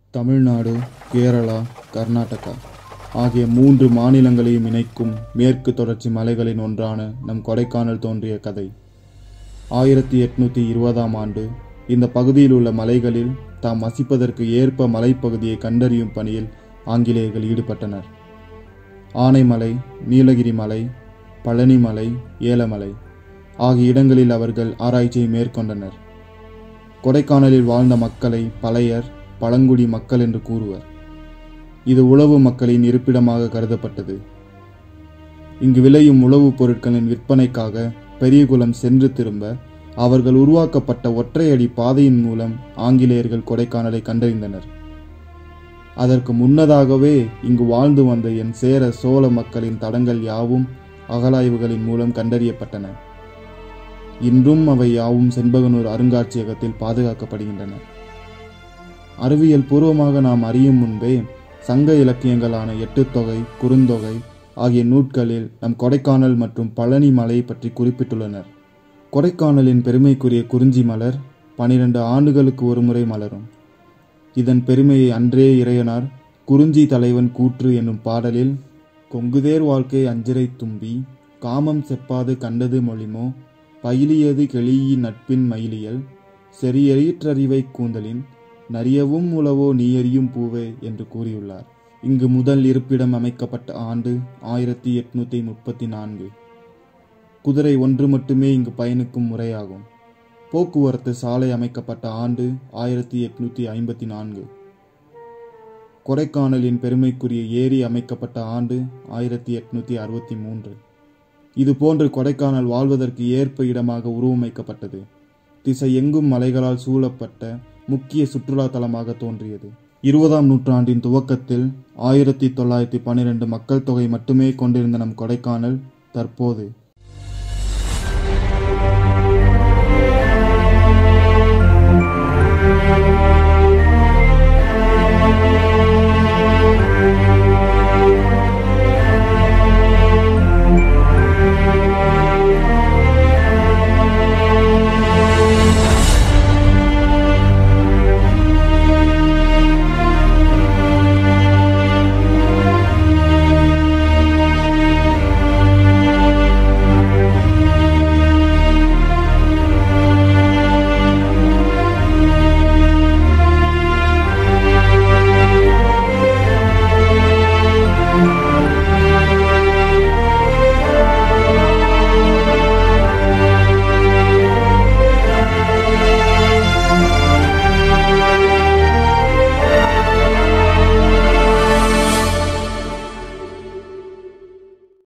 தமிழ்நாடு கேரளா கர்நாடகா ஆகிய மூன்று மாநிலங்களையும் இணைக்கும் மேற்கு தொடர்ச்சி மலைகளின் ஒன்றான நம் கொடைக்கானல் தோன்றிய கதை ஆயிரத்தி எட்நூத்தி இருபதாம் ஆண்டு இந்த பகுதியில் உள்ள மலைகளில் தாம் வசிப்பதற்கு ஏற்ப மலைப்பகுதியை கண்டறியும் பணியில் ஆங்கிலேயர்கள் ஈடுபட்டனர் ஆனைமலை நீலகிரி மலை பழனி மலை ஏலமலை ஆகிய இடங்களில் அவர்கள் ஆராய்ச்சியை மேற்கொண்டனர் கொடைக்கானலில் வாழ்ந்த மக்களை பழையர் பழங்குடி மக்கள் என்று கூறுவர் இது உழவு மக்களின் இருப்பிடமாக கருதப்பட்டது இங்கு விளையும் உழவுப் பொருட்களின் விற்பனைக்காக பெரியகுளம் சென்று திரும்ப அவர்கள் உருவாக்கப்பட்ட ஒற்றையடி பாதையின் மூலம் ஆங்கிலேயர்கள் கொடைக்கானலை கண்டறிந்தனர் அதற்கு முன்னதாகவே இங்கு வாழ்ந்து வந்த என் சேர சோழ மக்களின் தடங்கள் யாவும் அகலாய்வுகளின் மூலம் கண்டறியப்பட்டன இன்றும் அவை யாவும் செண்பகனூர் அருங்காட்சியகத்தில் பாதுகாக்கப்படுகின்றன அறிவியல் பூர்வமாக நாம் அறியும் முன்பே சங்க இலக்கியங்களான எட்டுத்தொகை குறுந்தொகை ஆகிய நூட்களில் நம் கொடைக்கானல் மற்றும் பழனி மலை பற்றி குறிப்பிட்டுள்ளனர் கொடைக்கானலின் பெருமைக்குரிய குறிஞ்சி மலர் பனிரெண்டு ஆண்டுகளுக்கு ஒருமுறை மலரும் இதன் பெருமையை அன்றே இறையனார் குறிஞ்சி தலைவன் கூற்று என்னும் பாடலில் கொங்குதேர் வாழ்க்கை அஞ்சிரை தும்பி காமம் செப்பாது கண்டது மொழிமோ பயிலியது கெளியி நட்பின் மயிலியல் செறியறிற்றறிவை கூந்தலின் நரியவும் உளவோ நீயறியும் பூவே என்று கூறியுள்ளார் இங்கு முதல் இருப்பிடம் அமைக்கப்பட்ட ஆண்டு ஆயிரத்தி எட்நூத்தி முப்பத்தி நான்கு குதிரை ஒன்று மட்டுமே இங்கு பயணிக்கும் முறையாகும் போக்குவரத்து சாலை அமைக்கப்பட்ட ஆண்டு ஆயிரத்தி எட்நூத்தி ஐம்பத்தி நான்கு கொடைக்கானலின் பெருமைக்குரிய ஏரி அமைக்கப்பட்ட ஆண்டு ஆயிரத்தி எட்நூத்தி அறுபத்தி மூன்று இது போன்று கொடைக்கானல் வாழ்வதற்கு ஏற்ப இடமாக உருவமைக்கப்பட்டது திசை எங்கும் மலைகளால் சூழப்பட்ட முக்கிய சுற்றுலா தலமாக தோன்றியது இருபதாம் நூற்றாண்டின் துவக்கத்தில் ஆயிரத்தி தொள்ளாயிரத்தி பன்னிரண்டு மக்கள் தொகை மட்டுமே கொண்டிருந்த நம் கொடைக்கானல் தற்போது